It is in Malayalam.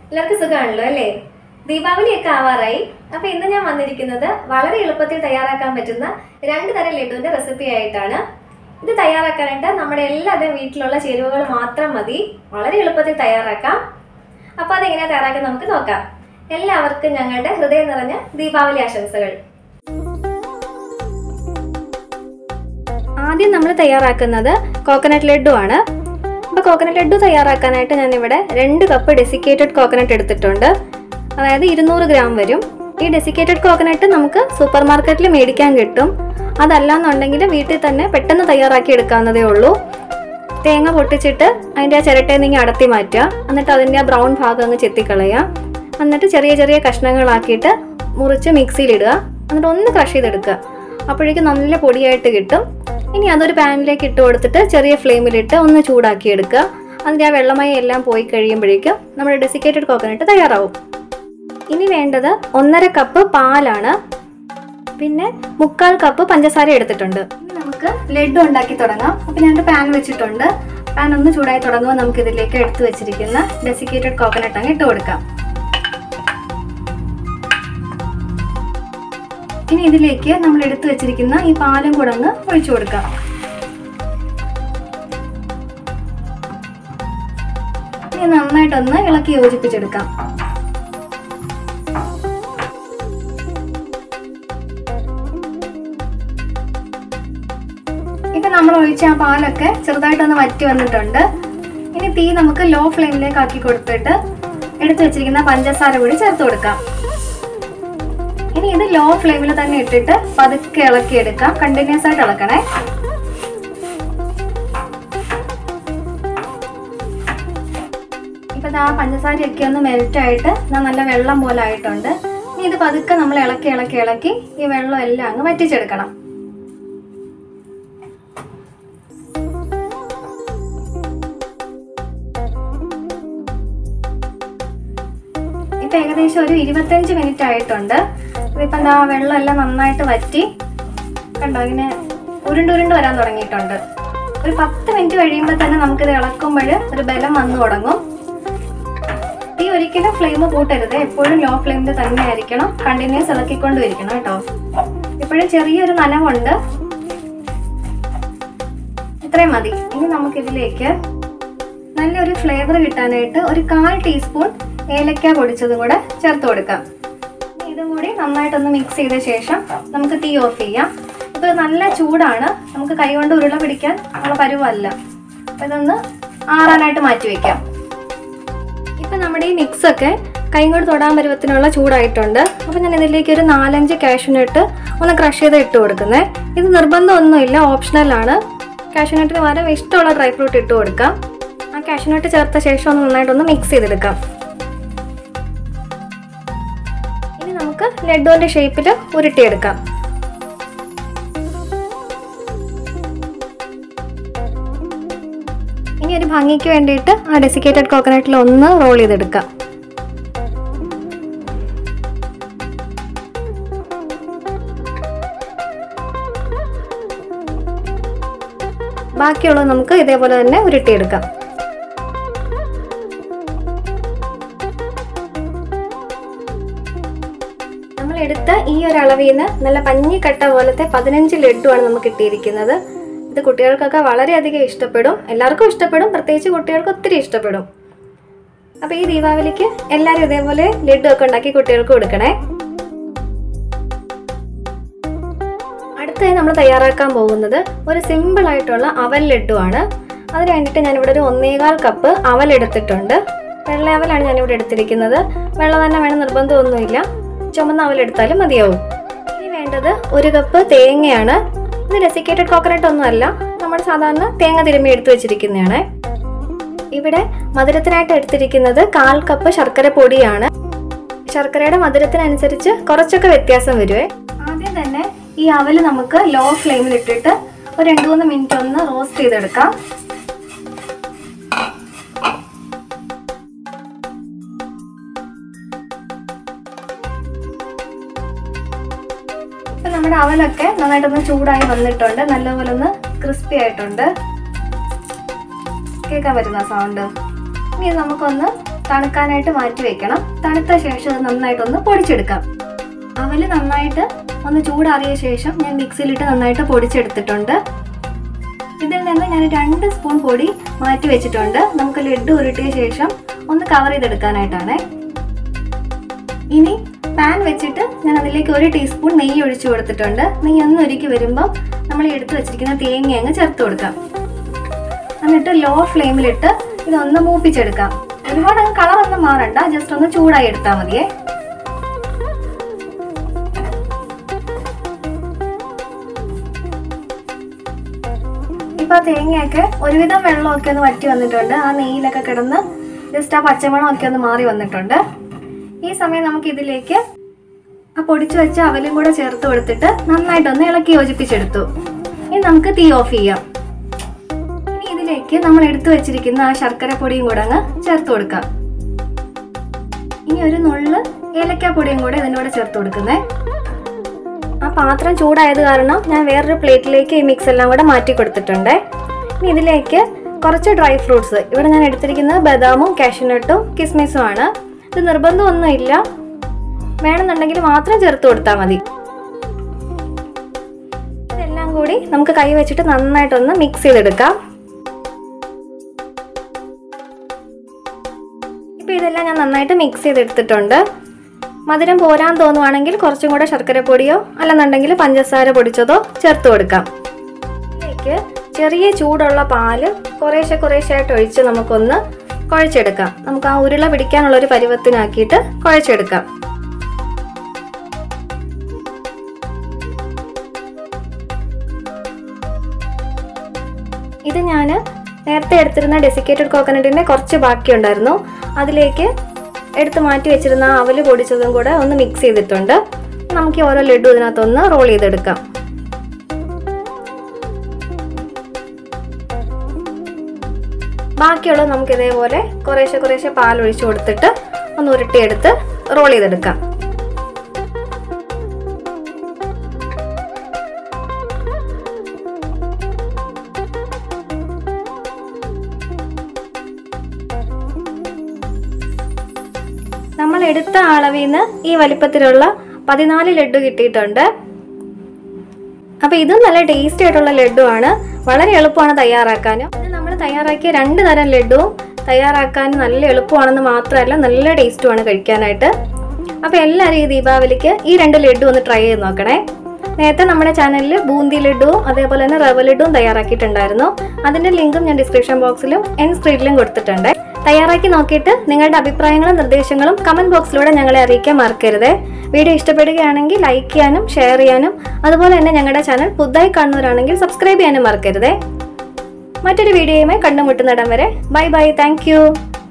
എല്ലാവർക്കും സുഖമാണല്ലോ അല്ലേ ദീപാവലിയൊക്കെ ആവാറായി അപ്പൊ ഇന്ന് ഞാൻ വന്നിരിക്കുന്നത് വളരെ എളുപ്പത്തിൽ തയ്യാറാക്കാൻ പറ്റുന്ന രണ്ട് തരം ലഡുവിന്റെ റെസിപ്പി ആയിട്ടാണ് ഇത് തയ്യാറാക്കാനായിട്ട് നമ്മുടെ എല്ലാവരുടെയും വീട്ടിലുള്ള ചേരുവകൾ മാത്രം മതി വളരെ എളുപ്പത്തിൽ തയ്യാറാക്കാം അപ്പൊ അതെങ്ങനെയാ തയ്യാറാക്കാൻ നമുക്ക് നോക്കാം എല്ലാവർക്കും ഞങ്ങളുടെ ഹൃദയം നിറഞ്ഞ ദീപാവലി ആശംസകൾ ആദ്യം നമ്മൾ തയ്യാറാക്കുന്നത് കോക്കനട്ട് ലഡു ആണ് അപ്പോൾ കോക്കനട്ട് ലഡു തയ്യാറാക്കാനായിട്ട് ഞാനിവിടെ രണ്ട് കപ്പ് ഡെസിക്കേറ്റഡ് കോക്കനട്ട് എടുത്തിട്ടുണ്ട് അതായത് ഇരുന്നൂറ് ഗ്രാം വരും ഈ ഡെസിക്കേറ്റഡ് കോക്കനട്ട് നമുക്ക് സൂപ്പർ മാർക്കറ്റിൽ മേടിക്കാൻ കിട്ടും അതല്ലാന്നുണ്ടെങ്കിൽ വീട്ടിൽ തന്നെ പെട്ടെന്ന് തയ്യാറാക്കി എടുക്കാവുന്നതേ ഉള്ളൂ തേങ്ങ പൊട്ടിച്ചിട്ട് അതിൻ്റെ ആ ചിരട്ടയിൽ നിന്ന് അടത്തി മാറ്റുക എന്നിട്ട് അതിൻ്റെ ആ ബ്രൗൺ ഭാഗം അങ്ങ് ചെത്തിക്കളയുക എന്നിട്ട് ചെറിയ ചെറിയ കഷ്ണങ്ങളാക്കിയിട്ട് മുറിച്ച് മിക്സിയിലിടുക എന്നിട്ട് ഒന്ന് ക്രഷ് ചെയ്തെടുക്കുക അപ്പോഴേക്കും നല്ല പൊടിയായിട്ട് കിട്ടും ഇനി അതൊരു പാനിലേക്ക് ഇട്ട് കൊടുത്തിട്ട് ചെറിയ ഫ്ലെയിമിലിട്ട് ഒന്ന് ചൂടാക്കി എടുക്കുക അതിൻ്റെ ആ വെള്ളമയം എല്ലാം പോയി കഴിയുമ്പോഴേക്കും നമ്മുടെ ഡെസിക്കേറ്റഡ് കോക്കനട്ട് തയ്യാറാവും ഇനി വേണ്ടത് ഒന്നര കപ്പ് പാലാണ് പിന്നെ മുക്കാൽ കപ്പ് പഞ്ചസാര എടുത്തിട്ടുണ്ട് ഇനി നമുക്ക് ലഡു ഉണ്ടാക്കി തുടങ്ങാം അപ്പം ഞാൻ പാൻ വെച്ചിട്ടുണ്ട് പാൻ ഒന്ന് ചൂടായി തുടങ്ങുമ്പോൾ നമുക്ക് ഇതിലേക്ക് എടുത്തു വെച്ചിരിക്കുന്ന ഡെസിക്കേറ്റഡ് കോക്കനട്ട് അങ്ങ് ഇട്ട് കൊടുക്കാം ഇനി ഇതിലേക്ക് നമ്മൾ എടുത്തു വെച്ചിരിക്കുന്ന ഈ പാലും കൂടെ ഒന്ന് ഒഴിച്ചു കൊടുക്കാം ഇനി നന്നായിട്ടൊന്ന് ഇളക്കി യോജിപ്പിച്ചെടുക്കാം ഇപ്പൊ നമ്മൾ ഒഴിച്ച ആ പാലൊക്കെ ചെറുതായിട്ടൊന്ന് വറ്റി വന്നിട്ടുണ്ട് ഇനി തീ നമുക്ക് ലോ ഫ്ലെയിമിലേക്ക് ആക്കി കൊടുത്തിട്ട് എടുത്തു വെച്ചിരിക്കുന്ന പഞ്ചസാര കൂടി ചേർത്ത് കൊടുക്കാം ഇനി ഇത് ലോ ഫ്ലെയിമിൽ തന്നെ ഇട്ടിട്ട് പതുക്കെ ഇളക്കി എടുക്കാം കണ്ടിന്യൂസ് ആയിട്ട് ഇളക്കണേ ഇപ്പൊ ആ പഞ്ചസാരയൊക്കെ ഒന്ന് മെൽറ്റ് ആയിട്ട് ദാ നല്ല വെള്ളം പോലെ ആയിട്ടുണ്ട് ഇനി ഇത് പതുക്കെ നമ്മൾ ഇളക്കി ഇളക്കി ഇളക്കി ഈ വെള്ളം എല്ലാം അങ്ങ് വറ്റിച്ചെടുക്കണം ഇപ്പൊ ഏകദേശം ഒരു ഇരുപത്തഞ്ച് മിനിറ്റ് ആയിട്ടുണ്ട് ഇതിപ്പം എന്താ വെള്ളം എല്ലാം നന്നായിട്ട് വറ്റി കണ്ടോ ഇങ്ങനെ ഉരുണ്ട് ഉരുണ്ട് വരാൻ തുടങ്ങിയിട്ടുണ്ട് ഒരു പത്ത് മിനിറ്റ് കഴിയുമ്പോൾ തന്നെ നമുക്കിത് ഇളക്കുമ്പോൾ ഒരു ബലം വന്നു തുടങ്ങും ഈ ഒരിക്കലും ഫ്ലെയിം കൂട്ടരുത് എപ്പോഴും ലോ ഫ്ലെയിമിൽ തന്നെ ആയിരിക്കണം കണ്ടിന്യൂസ് ഇളക്കിക്കൊണ്ടിരിക്കണം കേട്ടോ ഇപ്പോഴും ചെറിയൊരു നനവുണ്ട് ഇത്രയും മതി ഇനി നമുക്കിതിലേക്ക് നല്ലൊരു ഫ്ലേവർ കിട്ടാനായിട്ട് ഒരു കാൽ ടീസ്പൂൺ ഏലക്ക പൊടിച്ചതും കൂടെ ചേർത്ത് കൊടുക്കാം ഇതും കൂടി നന്നായിട്ടൊന്ന് മിക്സ് ചെയ്ത ശേഷം നമുക്ക് തീ ഓഫ് ചെയ്യാം ഇത് നല്ല ചൂടാണ് നമുക്ക് കൈകൊണ്ട് ഉരുള പിടിക്കാൻ ഉള്ള പരുവല്ല അപ്പം ഇതൊന്ന് ആറാനായിട്ട് മാറ്റി വെക്കാം ഇപ്പം നമ്മുടെ ഈ മിക്സ് ഒക്കെ കൈ കൊണ്ട് തൊടാൻ പരുവത്തിനുള്ള ചൂടായിട്ടുണ്ട് അപ്പം ഞാൻ ഇതിലേക്ക് ഒരു നാലഞ്ച് കാഷ്യൂനട്ട് ഒന്ന് ക്രഷ് ചെയ്ത് ഇട്ട് കൊടുക്കുന്നത് ഇത് നിർബന്ധമൊന്നുമില്ല ഓപ്ഷണലാണ് കാഷ്യൂനട്ടിന് പകരം ഇഷ്ടമുള്ള ഡ്രൈ ഫ്രൂട്ട് ഇട്ട് കൊടുക്കാം ആ കാഷ്യൂനട്ട് ചേർത്ത ശേഷം ഒന്ന് നന്നായിട്ടൊന്ന് മിക്സ് ചെയ്തെടുക്കാം ഇനി നമുക്ക് ലഡുവിൻ്റെ ഷേപ്പിൽ ഉരുട്ടിയെടുക്കാം ഇനി ഒരു ഭംഗിക്ക് വേണ്ടിയിട്ട് ആ ഡെസിക്കേറ്റഡ് കോക്കനട്ടിൽ ഒന്ന് റോൾ ചെയ്തെടുക്കാം ബാക്കിയുള്ളത് നമുക്ക് ഇതേപോലെ തന്നെ ഉരുട്ടിയെടുക്കാം നമ്മൾ എടുത്ത ഈ ഒരു അളവിൽ നിന്ന് നല്ല പഞ്ഞിക്കട്ട പോലത്തെ പതിനഞ്ച് ലഡുവാണ് നമുക്ക് കിട്ടിയിരിക്കുന്നത് ഇത് കുട്ടികൾക്കൊക്കെ വളരെയധികം ഇഷ്ടപ്പെടും എല്ലാവർക്കും ഇഷ്ടപ്പെടും പ്രത്യേകിച്ച് കുട്ടികൾക്ക് ഒത്തിരി ഇഷ്ടപ്പെടും അപ്പോൾ ഈ ദീപാവലിക്ക് എല്ലാവരും ഇതേപോലെ ലഡു ഒക്കെ ഉണ്ടാക്കി കുട്ടികൾക്ക് കൊടുക്കണേ അടുത്തായി നമ്മൾ തയ്യാറാക്കാൻ പോകുന്നത് ഒരു സിമ്പിൾ ആയിട്ടുള്ള അവൽ ലഡു ആണ് അതിന് വേണ്ടിയിട്ട് ഞാനിവിടെ ഒരു ഒന്നേകാൽ കപ്പ് അവൽ എടുത്തിട്ടുണ്ട് വെള്ള അവലാണ് ഞാനിവിടെ എടുത്തിരിക്കുന്നത് വെള്ളം തന്നെ വേണം നിർബന്ധമൊന്നുമില്ല ചുമന്ന അവൽ എടുത്താലും മതിയാവും ഇനി വേണ്ടത് ഒരു കപ്പ് തേങ്ങയാണ് ഇത് ഡെസിക്കേറ്റഡ് കോക്കനട്ട് ഒന്നും അല്ല നമ്മുടെ സാധാരണ തേങ്ങ തിരുമ്മി എടുത്തു വെച്ചിരിക്കുന്നതാണ് ഇവിടെ മധുരത്തിനായിട്ട് എടുത്തിരിക്കുന്നത് കാൽ കപ്പ് ശർക്കര പൊടിയാണ് ശർക്കരയുടെ മധുരത്തിനനുസരിച്ച് കുറച്ചൊക്കെ വ്യത്യാസം വരുവേ ആദ്യം തന്നെ ഈ അവല് നമുക്ക് ലോ ഫ്ലെയിമിൽ ഇട്ടിട്ട് ഒരു രണ്ട് മൂന്ന് മിനിറ്റ് ഒന്ന് റോസ്റ്റ് ചെയ്തെടുക്കാം ഇപ്പൊ നമ്മുടെ അവലൊക്കെ നന്നായിട്ടൊന്ന് ചൂടായി വന്നിട്ടുണ്ട് നല്ലപോലെ ഒന്ന് ക്രിസ്പി ആയിട്ടുണ്ട് കേൾക്കാൻ പറ്റുന്ന സൗണ്ട് ഇനി ഇത് നമുക്കൊന്ന് തണുക്കാനായിട്ട് മാറ്റി വെക്കണം തണുത്ത ശേഷം അത് നന്നായിട്ടൊന്ന് പൊടിച്ചെടുക്കാം അവല് നന്നായിട്ട് ഒന്ന് ചൂടാറിയ ശേഷം ഞാൻ മിക്സിയിലിട്ട് നന്നായിട്ട് പൊടിച്ചെടുത്തിട്ടുണ്ട് ഇതിൽ നിന്ന് ഞാൻ രണ്ട് സ്പൂൺ പൊടി മാറ്റി വെച്ചിട്ടുണ്ട് നമുക്ക് ലഡു ഉരുട്ടിയ ശേഷം ഒന്ന് കവർ ചെയ്തെടുക്കാനായിട്ടാണ് ഇനി പാൻ വെച്ചിട്ട് ഞാൻ അതിലേക്ക് ഒരു ടീസ്പൂൺ നെയ്യ് ഒഴിച്ചു കൊടുത്തിട്ടുണ്ട് നെയ്യ് ഒന്ന് ഒരുക്കി വരുമ്പോൾ നമ്മൾ ഈ എടുത്ത് വെച്ചിരിക്കുന്ന തേങ്ങ അങ്ങ് ചേർത്ത് കൊടുക്കാം എന്നിട്ട് ലോ ഫ്ലെയിമിലിട്ട് ഇതൊന്ന് മൂപ്പിച്ചെടുക്കാം ഒരുപാട് അങ്ങ് കളർ ഒന്നും മാറണ്ട ജസ്റ്റ് ഒന്ന് ചൂടായി എടുത്താൽ മതിയേ ഇപ്പൊ തേങ്ങയൊക്കെ ഒരുവിധം വെള്ളമൊക്കെ ഒന്ന് വറ്റി വന്നിട്ടുണ്ട് ആ നെയ്യിലൊക്കെ കിടന്ന് ജസ്റ്റ് ആ പച്ചമണം ഒക്കെ ഒന്ന് മാറി വന്നിട്ടുണ്ട് ഈ സമയം നമുക്ക് ഇതിലേക്ക് ആ പൊടിച്ചു വെച്ച അവലും കൂടെ ചേർത്ത് കൊടുത്തിട്ട് നന്നായിട്ടൊന്ന് ഇളക്കി യോജിപ്പിച്ചെടുത്തു ഇനി നമുക്ക് തീ ഓഫ് ചെയ്യാം ഇനി ഇതിലേക്ക് നമ്മൾ എടുത്തു വെച്ചിരിക്കുന്ന ആ ശർക്കര പൊടിയും കൂടെ അങ്ങ് ചേർത്ത് കൊടുക്കാം ഇനി ഒരു നുള്ള് ഏലക്കാപ്പൊടിയും കൂടെ ഇതിൻ്റെ കൂടെ ചേർത്ത് കൊടുക്കുന്നേ ആ പാത്രം ചൂടായത് കാരണം ഞാൻ വേറൊരു പ്ലേറ്റിലേക്ക് ഈ മിക്സ് എല്ലാം കൂടെ മാറ്റി കൊടുത്തിട്ടുണ്ട് ഇനി ഇതിലേക്ക് കുറച്ച് ഡ്രൈ ഫ്രൂട്ട്സ് ഇവിടെ ഞാൻ എടുത്തിരിക്കുന്നത് ബദാമും കാഷ്യൂനട്ടും കിസ്മിസും ആണ് ഇത് നിർബന്ധമൊന്നുമില്ല വേണമെന്നുണ്ടെങ്കിൽ മാത്രം ചേർത്ത് കൊടുത്താൽ മതി ഇതെല്ലാം കൂടി നമുക്ക് കൈ വെച്ചിട്ട് നന്നായിട്ടൊന്ന് മിക്സ് ചെയ്തെടുക്കാം ഇപ്പൊ ഇതെല്ലാം ഞാൻ നന്നായിട്ട് മിക്സ് ചെയ്തെടുത്തിട്ടുണ്ട് മധുരം പോരാൻ തോന്നുവാണെങ്കിൽ കുറച്ചും കൂടെ ശർക്കരപ്പൊടിയോ അല്ലെന്നുണ്ടെങ്കിൽ പഞ്ചസാര പൊടിച്ചതോ ചേർത്ത് കൊടുക്കാം ഇതിലേക്ക് ചെറിയ ചൂടുള്ള പാല് കുറേശ്ശെ കുറേശ്ശെ ആയിട്ട് ഒഴിച്ച് നമുക്കൊന്ന് കുഴച്ചെടുക്കാം നമുക്ക് ആ ഉരുള പിടിക്കാനുള്ള ഒരു പരുവത്തിനാക്കിയിട്ട് കുഴച്ചെടുക്കാം ഇത് ഞാൻ നേരത്തെ എടുത്തിരുന്ന ഡെസിക്കേറ്റഡ് കോക്കനട്ടിൻ്റെ കുറച്ച് ബാക്കിയുണ്ടായിരുന്നു അതിലേക്ക് എടുത്ത് മാറ്റി വെച്ചിരുന്ന ആ അവല് പൊടിച്ചതും കൂടെ ഒന്ന് മിക്സ് ചെയ്തിട്ടുണ്ട് നമുക്ക് ഈ ഓരോ ലഡു ഇതിനകത്തൊന്ന് റോൾ ചെയ്തെടുക്കാം ബാക്കിയുള്ളത് നമുക്ക് ഇതേപോലെ കുറേശ്ശെ കുറേശ്ശെ പാൽ ഒഴിച്ചു കൊടുത്തിട്ട് ഒന്ന് ഉരുട്ടിയെടുത്ത് റോൾ ചെയ്തെടുക്കാം നമ്മൾ എടുത്ത അളവിൽ നിന്ന് ഈ വലിപ്പത്തിലുള്ള പതിനാല് ലഡു കിട്ടിയിട്ടുണ്ട് അപ്പോൾ ഇതും നല്ല ടേസ്റ്റി ആയിട്ടുള്ള ലഡു ആണ് വളരെ എളുപ്പമാണ് തയ്യാറാക്കാനും ഇത് നമ്മൾ തയ്യാറാക്കിയ രണ്ട് തരം ലഡുവും തയ്യാറാക്കാൻ നല്ല എളുപ്പമാണെന്ന് മാത്രമല്ല നല്ല ടേസ്റ്റുമാണ് കഴിക്കാനായിട്ട് അപ്പോൾ എല്ലാവരും ഈ ദീപാവലിക്ക് ഈ രണ്ട് ലഡു ഒന്ന് ട്രൈ ചെയ്ത് നോക്കണേ നേരത്തെ നമ്മുടെ ചാനലിൽ ബൂന്തി ലഡുവും അതേപോലെ തന്നെ റവ ലഡുവും തയ്യാറാക്കിയിട്ടുണ്ടായിരുന്നു അതിന്റെ ലിങ്കും ഞാൻ ഡിസ്ക്രിപ്ഷൻ ബോക്സിലും എൻ സ്ക്രീനിലും കൊടുത്തിട്ടുണ്ട് തയ്യാറാക്കി നോക്കിയിട്ട് നിങ്ങളുടെ അഭിപ്രായങ്ങളും നിർദ്ദേശങ്ങളും കമന്റ് ബോക്സിലൂടെ ഞങ്ങളെ അറിയിക്കാൻ മറക്കരുത് വീഡിയോ ഇഷ്ടപ്പെടുകയാണെങ്കിൽ ലൈക്ക് ചെയ്യാനും ഷെയർ ചെയ്യാനും അതുപോലെ തന്നെ ഞങ്ങളുടെ ചാനൽ പുതുതായി കാണുന്നവരാണെങ്കിൽ സബ്സ്ക്രൈബ് ചെയ്യാനും മറക്കരുതേ മറ്റൊരു വീഡിയോയുമായി കണ്ടുമുട്ടുന്നിടം വരെ ബൈ ബൈ താങ്ക്